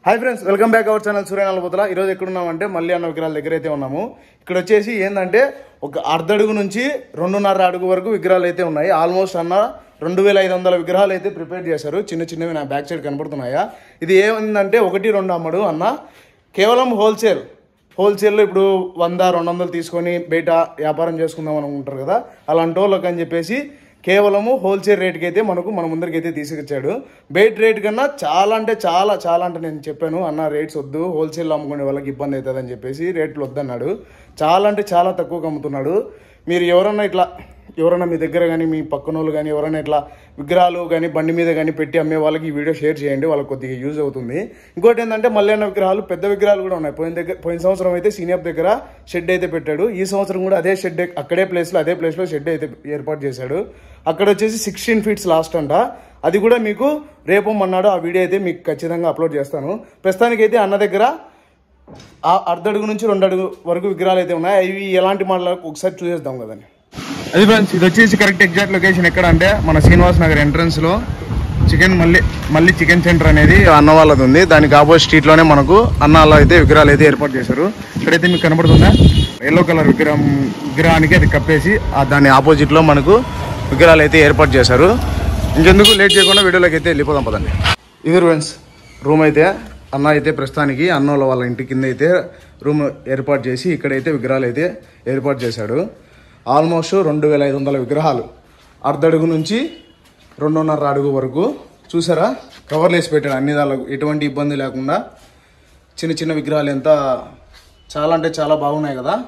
hi friends welcome back our channel సూర్యనాల బుతల ఈరోజు ఎక్కడున్నామంటే మళ్ళీ అన్న విగ్రహాల దగ్గర అయితే ఉన్నాము ఇక్కడ వచ్చేసి ఏంటంటే ఒక అర్ధ అడుగు నుంచి రెండున్నర అడుగు వరకు విగ్రహాలు అయితే ఉన్నాయి ఆల్మోస్ట్ అన్న రెండు వేల ఐదు వందల విగ్రహాలు అయితే ప్రిపేర్ చేశారు చిన్న చిన్నవి నా బ్యాక్ సైడ్ కనబడుతున్నాయా ఇది ఏమైందంటే ఒకటి రెండు అమ్మడు అన్న కేవలం హోల్సేల్ హోల్సేల్లో ఇప్పుడు వంద రెండు వందలు తీసుకొని బయట వ్యాపారం చేసుకుందాం అనుకుంటారు కదా అలాంటి వాళ్ళకి అని చెప్పేసి కేవలము హోల్సేల్ రేట్కి అయితే మనకు మన ముందరికి అయితే తీసుకొచ్చాడు బయట రేట్ కన్నా చాలా అంటే చాలా చాలా అంటే నేను చెప్పాను అన్న రేట్స్ వద్దు హోల్సేల్ అమ్ముకునే వాళ్ళకి ఇబ్బంది అవుతుంది అని చెప్పేసి రేట్లు వద్దన్నాడు చాలా అంటే చాలా తక్కువగా అమ్ముతున్నాడు మీరు ఎవరన్నా ఇట్లా ఎవరైనా మీ దగ్గర కానీ మీ పక్కన వాళ్ళు కానీ ఎవరైనా ఇట్లా విగ్రహాలు కానీ బండి మీద కానీ పెట్టి అమ్మే వాళ్ళకి ఈ వీడియో షేర్ చేయండి వాళ్ళకి కొద్దిగా యూజ్ అవుతుంది ఇంకోటి ఏంటంటే మల్లెన్న విగ్రహాలు పెద్ద విగ్రహాలు కూడా ఉన్నాయి పోయిన దగ్గర పోయిన సంవత్సరం అయితే సీనియర్ దగ్గర షెడ్ అయితే పెట్టాడు ఈ సంవత్సరం కూడా అదే షెడ్ అక్కడే ప్లేస్లో అదే ప్లేస్లో షెడ్ అయితే ఏర్పాటు చేశాడు అక్కడ వచ్చేసి సిక్స్టీన్ ఫీట్స్ లాస్ట్ అంట అది కూడా మీకు రేపు మొన్నాడు ఆ వీడియో అయితే మీకు ఖచ్చితంగా అప్లోడ్ చేస్తాను ప్రస్తుతానికైతే అన్న దగ్గర ఆ అర్ధ అడుగు నుంచి రెండు అడుగు వరకు విగ్రహాలు అయితే ఉన్నాయి అవి ఎలాంటి మోడల్ ఒకసారి చూసేద్దాం కదండి అది ఫ్రెండ్స్ ఇది వచ్చేసి కరెక్ట్ ఎగ్జాక్ట్ లొకేషన్ ఎక్కడ అంటే మన శ్రీనివాస్ నగర్ ఎంట్రన్స్ లో చికెన్ మళ్ళీ మళ్ళీ చికెన్ సెంటర్ అనేది అన్న వాళ్ళది ఉంది దానికి ఆపోజిట్ స్ట్రీట్ లోనే మనకు అన్నాలో అయితే విగ్రహాలు అయితే ఏర్పాటు చేశారు ఇక్కడైతే మీకు కనబడుతుందా ఎల్లో కలర్ విగ్రహం విగ్రహానికి అది కప్పేసి ఆ దాని ఆపోజిట్ లో మనకు విగ్రహాలు అయితే ఏర్పాటు చేశారు ఇంకెందుకు లేట్ చేయకుండా వీడియోలోకి అయితే వెళ్ళిపోదాం పదండి ఇది ఫ్రెండ్స్ రూమ్ అయితే అన్న అయితే ప్రస్తుతానికి అన్నోళ్ళ వాళ్ళ ఇంటి కింద అయితే రూమ్ ఏర్పాటు చేసి ఇక్కడైతే విగ్రహాలు అయితే ఏర్పాటు చేశాడు ఆల్మోస్ట్ రెండు వేల ఐదు వందల విగ్రహాలు అర్ధ అడుగు నుంచి రెండున్నర అడుగు వరకు చూసారా కవర్లు వేసి పెట్టాడు అన్ని దానికి ఎటువంటి ఇబ్బంది లేకుండా చిన్న చిన్న విగ్రహాలు ఎంత చాలా అంటే చాలా బాగున్నాయి కదా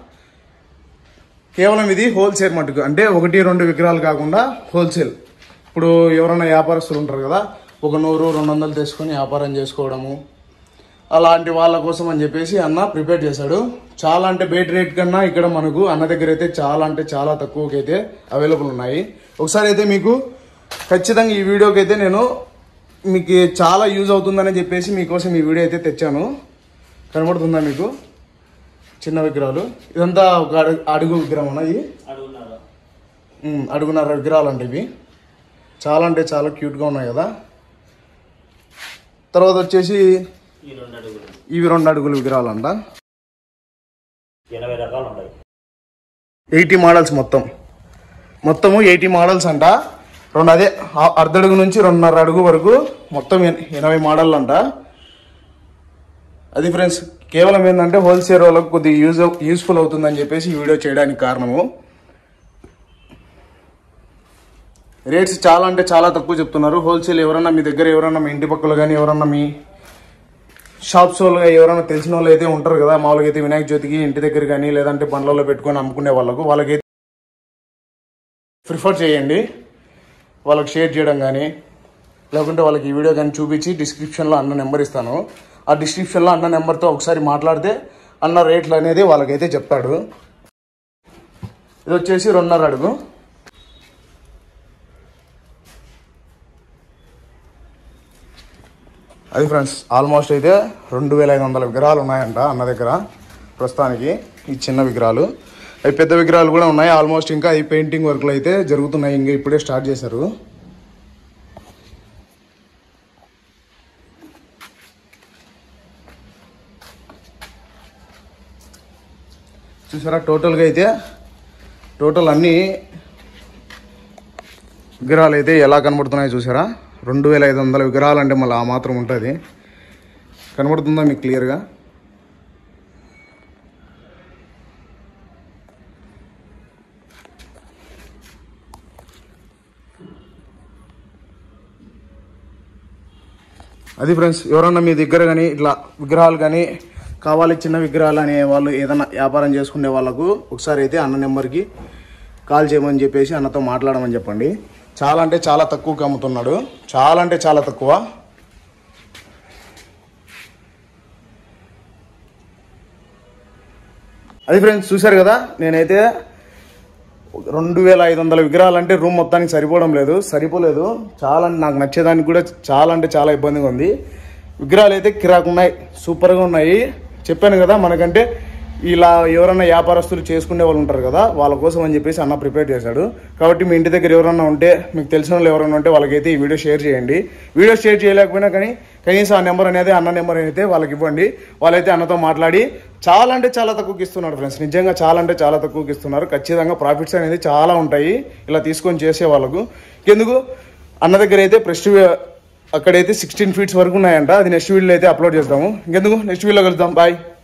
కేవలం ఇది హోల్సేల్ మటుకు అంటే ఒకటి రెండు విగ్రహాలు కాకుండా హోల్సేల్ ఇప్పుడు ఎవరైనా వ్యాపారస్తులు ఉంటారు కదా ఒక నూరు రెండు వందలు తీసుకొని వ్యాపారం చేసుకోవడము అలాంటి వాళ్ళ కోసం అని చెప్పేసి అన్న ప్రిపేర్ చేశాడు చాలా అంటే బయట రేట్ కన్నా ఇక్కడ మనకు అన్న దగ్గర అయితే చాలా అంటే చాలా తక్కువకి అయితే అవైలబుల్ ఉన్నాయి ఒకసారి అయితే మీకు ఖచ్చితంగా ఈ వీడియోకి అయితే నేను మీకు చాలా యూజ్ అవుతుందని చెప్పేసి మీకోసం ఈ వీడియో అయితే తెచ్చాను కనబడుతుందా మీకు చిన్న విగ్రహాలు ఇదంతా ఒక అడుగు అడుగు విగ్రహం ఉన్నాయి ఉమ్, అడుగున్నర విగ్రహాలు అంటే ఇవి చాలా అంటే చాలా క్యూట్గా ఉన్నాయి కదా తర్వాత వచ్చేసి ఈ రెండు అడుగులు ఇవి రెండు అడుగుల విగ్రహాలు అంట ఎనభై రకాలు ఉంటాయి ఎయిటీ మోడల్స్ మొత్తం మొత్తము ఎయిటీ మోడల్స్ అంట రెండు అదే ఆ- అర్ధ అడుగు నుంచి రెండున్నర అడుగు వరకు మొత్తం ఎన్- ఎనభై మోడల్ అంట అది ఫ్రెండ్స్ కేవలం ఏంటంటే హోల్సేల్ వాళ్ళకు కొద్దిగా యూజ్ యూస్ఫుల్ అవుతుందని చెప్పేసి ఈ వీడియో చేయడానికి కారణము రేట్స్ చాలా అంటే చాలా తక్కువ చెప్తున్నారు హోల్సేల్ ఎవరన్నా మీ దగ్గర ఎవరన్నా మీ ఇంటి పక్కల కానీ ఎవరన్నా మీ షాప్స్ వాళ్ళు ఎవరైనా తెలిసిన వాళ్ళు అయితే ఉంటారు కదా మామూలుగా అయితే వినాయక చవితికి ఇంటి దగ్గర కానీ లేదంటే బండ్లలో పెట్టుకొని అమ్ముకునే వాళ్ళకు వాళ్ళకైతే ప్రిఫర్ చేయండి వాళ్ళకి షేర్ చేయడం కానీ లేకుంటే వాళ్ళకి ఈ వీడియో కానీ చూపించి డిస్క్రిప్షన్లో అన్న నెంబర్ ఇస్తాను ఆ డిస్క్రిప్షన్లో అన్న నెంబర్తో ఒకసారి మాట్లాడితే అన్న రేట్లు అనేది వాళ్ళకైతే చెప్తాడు ఇది వచ్చేసి రెండున్నర అడుగు అది ఫ్రెండ్స్ ఆల్మోస్ట్ అయితే రెండు వేల ఐదు వందల విగ్రహాలు ఉన్నాయంట అన్న దగ్గర ప్రస్తుతానికి ఈ చిన్న విగ్రహాలు అవి పెద్ద విగ్రహాలు కూడా ఉన్నాయి ఆల్మోస్ట్ ఇంకా ఈ పెయింటింగ్ వర్క్లు అయితే జరుగుతున్నాయి ఇంకా ఇప్పుడే స్టార్ట్ చేశారు చూసారా టోటల్గా అయితే టోటల్ అన్నీ విగ్రహాలు అయితే ఎలా కనబడుతున్నాయో చూసారా రెండు వేల ఐదు వందల విగ్రహాలు అంటే మళ్ళీ ఆ మాత్రం ఉంటుంది కనబడుతుందా మీకు క్లియర్గా అది ఫ్రెండ్స్ ఎవరన్నా మీ దగ్గర కానీ ఇట్లా విగ్రహాలు కానీ కావాలి చిన్న విగ్రహాలు అనే వాళ్ళు ఏదైనా వ్యాపారం చేసుకునే వాళ్ళకు ఒకసారి అయితే అన్న నెంబర్కి కాల్ చేయమని చెప్పేసి అన్నతో మాట్లాడమని చెప్పండి చాలా అంటే చాలా తక్కువకి అమ్ముతున్నాడు చాలా అంటే చాలా తక్కువ అది ఫ్రెండ్స్ చూశారు కదా నేనైతే రెండు వేల ఐదు వందల విగ్రహాలు అంటే రూమ్ మొత్తానికి సరిపోవడం లేదు సరిపోలేదు చాలా అంటే నాకు నచ్చేదానికి కూడా చాలా అంటే చాలా ఇబ్బందిగా ఉంది విగ్రహాలు అయితే కిరాకున్నాయి సూపర్గా ఉన్నాయి చెప్పాను కదా మనకంటే ఇలా ఎవరన్నా వ్యాపారస్తులు చేసుకునే వాళ్ళు ఉంటారు కదా వాళ్ళ కోసం అని చెప్పేసి అన్న ప్రిపేర్ చేశాడు కాబట్టి మీ ఇంటి దగ్గర ఎవరన్నా ఉంటే మీకు తెలిసిన వాళ్ళు ఎవరన్నా ఉంటే వాళ్ళకైతే ఈ వీడియో షేర్ చేయండి వీడియో షేర్ చేయలేకపోయినా కానీ కనీసం ఆ నెంబర్ అనేది అన్న నెంబర్ అయితే వాళ్ళకి ఇవ్వండి వాళ్ళైతే అన్నతో మాట్లాడి చాలా అంటే చాలా తక్కువకి ఇస్తున్నారు ఫ్రెండ్స్ నిజంగా చాలా అంటే చాలా తక్కువకి ఇస్తున్నారు ఖచ్చితంగా ప్రాఫిట్స్ అనేది చాలా ఉంటాయి ఇలా తీసుకొని చేసే వాళ్ళకు ఎందుకు అన్న దగ్గర అయితే ప్రెస్ట్ అక్కడైతే సిక్స్టీన్ ఫీట్స్ వరకు ఉన్నాయంట అది నెక్స్ట్ వీడియోలో అయితే అప్లోడ్ చేస్తాము ఇంకెందుకు నెక్స్ట్ వీడియోలో కలుద్దాం బాయ్